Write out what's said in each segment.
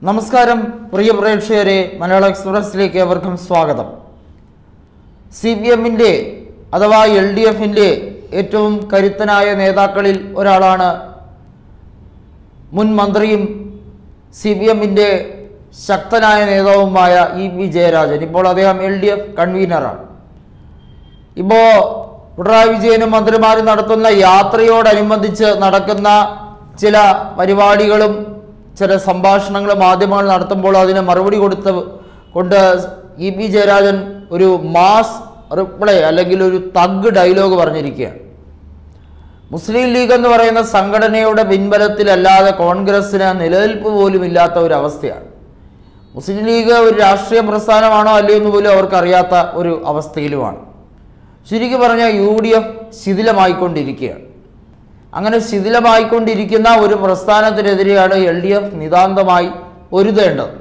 നമസ്കാരം പ്രിയ പ്രേക്ഷകരെ മലയാള എക്സ്പ്രസിലേക്ക് ഏവർക്കും സ്വാഗതം സി പി എമ്മിൻ്റെ അഥവാ എൽ ഡി എഫിൻ്റെ ഏറ്റവും കരുത്തനായ നേതാക്കളിൽ ഒരാളാണ് മുൻ മന്ത്രിയും സി പി എമ്മിൻ്റെ ശക്തനായ നേതാവുമായ ഇ പി ജയരാജൻ ഇപ്പോൾ അദ്ദേഹം എൽ ഡി എഫ് കൺവീനറാണ് ഇപ്പോൾ പിണറായി വിജയനും മന്ത്രിമാരും നടത്തുന്ന യാത്രയോടനുബന്ധിച്ച് നടക്കുന്ന ചില പരിപാടികളും ചില സംഭാഷണങ്ങളും മാധ്യമങ്ങൾ നടത്തുമ്പോൾ അതിന് മറുപടി കൊടുത്ത് കൊണ്ട് ഇ പി ജയരാജൻ ഒരു മാസ് റിപ്ലൈ അല്ലെങ്കിൽ ഒരു തഗ് ഡയലോഗ് പറഞ്ഞിരിക്കുകയാണ് മുസ്ലിം ലീഗ് എന്ന് പറയുന്ന സംഘടനയുടെ പിൻബലത്തിലല്ലാതെ കോൺഗ്രസ്സിന് നിലനിൽപ്പ് പോലും ഇല്ലാത്ത ഒരു അവസ്ഥയാണ് മുസ്ലിം ലീഗ് ഒരു രാഷ്ട്രീയ പ്രസ്ഥാനമാണോ അല്ലയോ എന്ന് പോലും അവർക്കറിയാത്ത ഒരു അവസ്ഥയിലുമാണ് ചുരുക്കി പറഞ്ഞാൽ യു ഡി എഫ് ശിഥിലമായിക്കൊണ്ടിരിക്കുകയാണ് അങ്ങനെ ശിഥിലമായിക്കൊണ്ടിരിക്കുന്ന ഒരു പ്രസ്ഥാനത്തിനെതിരെയാണ് എൽ ഡി എഫ് നിതാന്തമായി ഒരുതേണ്ടത്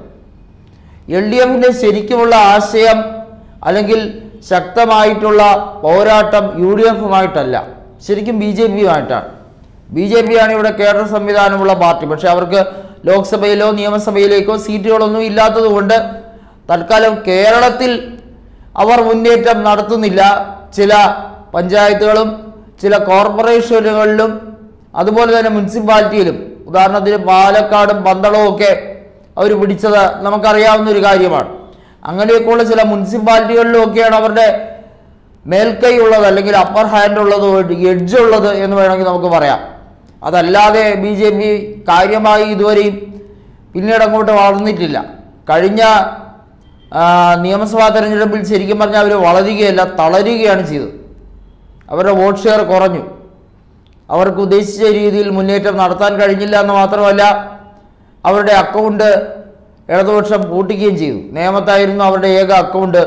എൽ ഡി എഫിൻ്റെ ശരിക്കുമുള്ള ആശയം അല്ലെങ്കിൽ ശക്തമായിട്ടുള്ള പോരാട്ടം യു ഡി എഫുമായിട്ടല്ല ശരിക്കും ബി ജെ പിയുമായിട്ടാണ് ബി ജെ പി ആണ് ഇവിടെ കേഡർ സംവിധാനമുള്ള പാർട്ടി പക്ഷെ അവർക്ക് ലോക്സഭയിലോ നിയമസഭയിലേക്കോ സീറ്റുകളൊന്നും ഇല്ലാത്തതുകൊണ്ട് തൽക്കാലം കേരളത്തിൽ അവർ മുന്നേറ്റം നടത്തുന്നില്ല ചില പഞ്ചായത്തുകളും ചില കോർപ്പറേഷനുകളിലും അതുപോലെ തന്നെ മുനിസിപ്പാലിറ്റിയിലും ഉദാഹരണത്തിന് പാലക്കാടും പന്തളവും ഒക്കെ അവർ പിടിച്ചത് നമുക്കറിയാവുന്ന ഒരു കാര്യമാണ് അങ്ങനെയൊക്കെയുള്ള ചില മുനിസിപ്പാലിറ്റികളിലും ഒക്കെയാണ് അവരുടെ മേൽക്കൈ ഉള്ളത് അല്ലെങ്കിൽ അപ്പർ ഹാൻഡ് ഉള്ളത് എഡ്ജ് ഉള്ളത് എന്ന് വേണമെങ്കിൽ നമുക്ക് പറയാം അതല്ലാതെ ബി ജെ പി കാര്യമായി ഇതുവരെയും പിന്നീട് അങ്ങോട്ട് വളർന്നിട്ടില്ല കഴിഞ്ഞ ആ, നിയമസഭാ തെരഞ്ഞെടുപ്പിൽ ശരിക്കും പറഞ്ഞാൽ അവർ വളരുകയല്ല തളരുകയാണ് ചെയ്തത് അവരുടെ വോട്ട് ഷെയർ കുറഞ്ഞു അവർക്ക് ഉദ്ദേശിച്ച രീതിയിൽ മുന്നേറ്റം നടത്താൻ കഴിഞ്ഞില്ല എന്ന് മാത്രമല്ല അവരുടെ അക്കൗണ്ട് ഇടതുപക്ഷം പൂട്ടിക്കുകയും ചെയ്തു നേമത്തായിരുന്നു അവരുടെ ഏക അക്കൗണ്ട്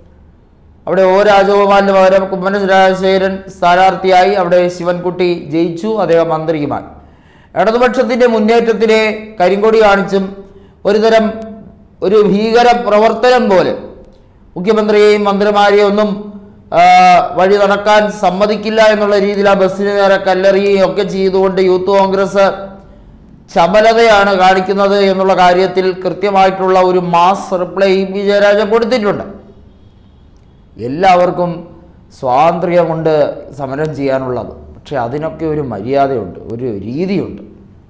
അവിടെ ഒ രാജഗോപാലിന് പകരം കുമ്മനം രാജശേഖരൻ സ്ഥാനാർത്ഥിയായി അവിടെ ശിവൻകുട്ടി ജയിച്ചു അദ്ദേഹം മന്ത്രിയുമായി ഇടതുപക്ഷത്തിൻ്റെ മുന്നേറ്റത്തിനെ കരിങ്കൊടി കാണിച്ചും ഒരുതരം ഒരു ഭീകര പ്രവർത്തനം പോലെ മുഖ്യമന്ത്രിയെയും മന്ത്രിമാരെയും ഒന്നും ആ, വഴി നടക്കാൻ സമ്മതിക്കില്ല എന്നുള്ള രീതിയിൽ ആ ബസ്സിന് നേരെ കല്ലെറിയുകയും ഒക്കെ ചെയ്തുകൊണ്ട് യൂത്ത് കോൺഗ്രസ് ചപലതയാണ് കാണിക്കുന്നത് എന്നുള്ള കാര്യത്തിൽ കൃത്യമായിട്ടുള്ള ഒരു mass reply E P Jayarajan കൊടുത്തിട്ടുണ്ട് എല്ലാവർക്കും സ്വാതന്ത്ര്യമുണ്ട് സമരം ചെയ്യാനുള്ളത് പക്ഷെ അതിനൊക്കെ ഒരു മര്യാദയുണ്ട് ഒരു രീതിയുണ്ട്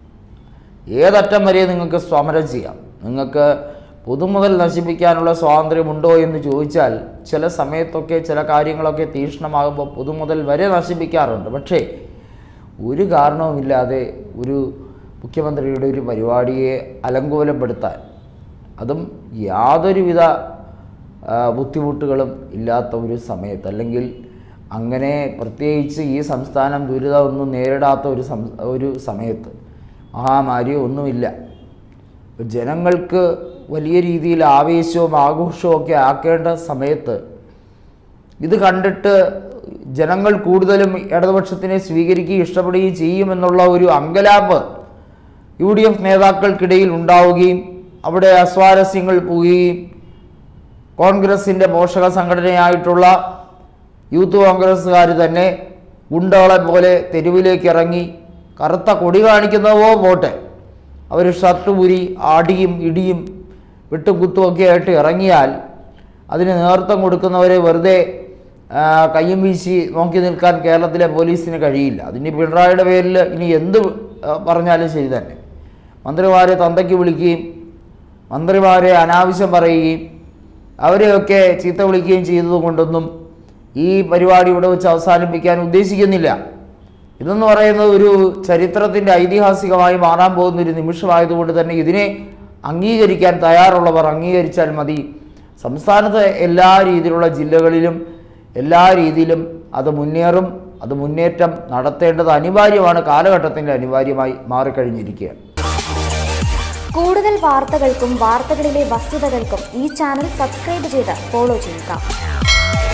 ഏതറ്റം വരെ നിങ്ങൾക്ക് സമരം ചെയ്യാം നിങ്ങൾക്ക് പൊതുമുതൽ നശിപ്പിക്കാനുള്ള സ്വാതന്ത്ര്യമുണ്ടോ എന്ന് ചോദിച്ചാൽ ചില സമയത്തൊക്കെ ചില കാര്യങ്ങളൊക്കെ തീക്ഷ്ണമാകുമ്പോൾ പൊതുമുതൽ വരെ നശിപ്പിക്കാറുണ്ട് പക്ഷേ ഒരു കാരണവുമില്ലാതെ ഒരു മുഖ്യമന്ത്രിയുടെ ഒരു പരിപാടിയെ അലങ്കോലപ്പെടുത്താൻ അതും യാതൊരുവിധ ആ, ബുദ്ധിമുട്ടുകളും ഇല്ലാത്ത ഒരു സമയത്ത് അല്ലെങ്കിൽ അങ്ങനെ പ്രത്യേകിച്ച് ഈ സംസ്ഥാനം ദുരിതമൊന്നും നേരിടാത്ത ഒരു സം ഒരു സമയത്ത് മഹാമാരിയോ ഒന്നുമില്ല ജനങ്ങൾക്ക് വലിയ രീതിയിൽ ആവേശവും ആഘോഷവും ഒക്കെ ആക്കേണ്ട സമയത്ത് ഇത് കണ്ടിട്ട് ജനങ്ങൾ കൂടുതലും ഇടതുപക്ഷത്തിനെ സ്വീകരിക്കുകയും ഇഷ്ടപ്പെടുകയും ചെയ്യുമെന്നുള്ള ഒരു അങ്കലാപ്പ് യു ഡി എഫ് നേതാക്കൾക്കിടയിൽ ഉണ്ടാവുകയും അവിടെ അസ്വാരസ്യങ്ങൾ പോവുകയും കോൺഗ്രസിൻ്റെ പോഷക സംഘടനയായിട്ടുള്ള യൂത്ത് കോൺഗ്രസ്സുകാർ തന്നെ ഗുണ്ടകളെ പോലെ തെരുവിലേക്ക് ഇറങ്ങി കറുത്ത കൊടി കാണിക്കുന്നതോ പോട്ടെ അവർ ഷർട്ട് ഊരി അടിയും ഇടിയും വെട്ടും കുത്തുമൊക്കെ ആയിട്ട് ഇറങ്ങിയാൽ അതിന് നേതൃത്വം കൊടുക്കുന്നവരെ വെറുതെ ആ, കയ്യും വീശി നോക്കി നിൽക്കാൻ കേരളത്തിലെ പോലീസിന് കഴിയില്ല അതിന് പിണറായിയുടെ പേരിൽ ഇനി എന്ത് ആ, പറഞ്ഞാലും ശരി തന്നെ മന്ത്രിമാരെ തന്തയ്ക്ക് വിളിക്കുകയും മന്ത്രിമാരെ അനാവശ്യം പറയുകയും അവരെയൊക്കെ ചീത്ത വിളിക്കുകയും ചെയ്തതുകൊണ്ടൊന്നും ഈ പരിപാടി ഇവിടെ വെച്ച് അവസാനിപ്പിക്കാൻ ഉദ്ദേശിക്കുന്നില്ല ഇതെന്ന് പറയുന്നത് ഒരു ചരിത്രത്തിൻ്റെ ഐതിഹാസികമായി മാറാൻ പോകുന്ന ഒരു നിമിഷമായതുകൊണ്ട് തന്നെ ഇതിനെ അംഗീകരിക്കാൻ തയ്യാറുള്ളവർ അംഗീകരിച്ചാൽ മതി സംസ്ഥാനത്തെ എല്ലാ രീതിയിലുള്ള ജില്ലകളിലും എല്ലാ രീതിയിലും അത് മുന്നേറും അത് മുന്നേറ്റം നടത്തേണ്ടത് അനിവാര്യമാണ് കാലഘട്ടത്തിൻ്റെ അനിവാര്യമായി മാറിക്കഴിഞ്ഞിരിക്കുകയാണ് കൂടുതൽ വാർത്തകൾക്കും വാർത്തകളിലെ വസ്തുതകൾക്കും ഈ ചാനൽ സബ്സ്ക്രൈബ് ചെയ്ത് ഫോളോ ചെയ്യുക